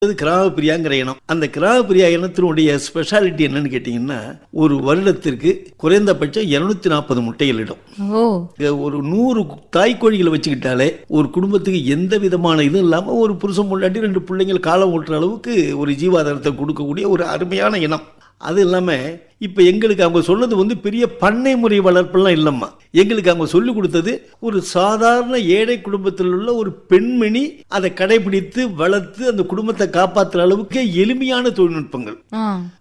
அது கிராமப்பிரியாங்கிற இனம் அந்த கிராமப்பிரியா இனத்தினுடைய ஸ்பெஷாலிட்டி என்னன்னு கேட்டீங்கன்னா ஒரு வருடத்திற்கு குறைந்தபட்சம் இருநூத்தி நாற்பது முட்டைகள் இடும் ஓ இங்க ஒரு நூறு தாய்க்கோழிகளை வச்சுக்கிட்டாலே ஒரு குடும்பத்துக்கு எந்த விதமான இதுவும் இல்லாம ஒரு புருஷன் முன்னாடி ரெண்டு பிள்ளைங்கள் காலம் ஓட்டுற அளவுக்கு ஒரு ஜீவாதாரத்தை கொடுக்கக்கூடிய ஒரு அருமையான இனம் அது இல்லாம இப்ப எங்களுக்கு அவங்க சொன்னது வந்து பெரிய பண்ணை முறை வளர்ப்பெல்லாம் இல்லம்மா எங்களுக்கு அவங்க சொல்லி கொடுத்தது ஒரு சாதாரண ஏழை குடும்பத்தில் உள்ள ஒரு பெண்மணி அதை கடைபிடித்து வளர்த்து அந்த குடும்பத்தை காப்பாற்றுற அளவுக்கு எளிமையான தொழில்நுட்பங்கள் ஆ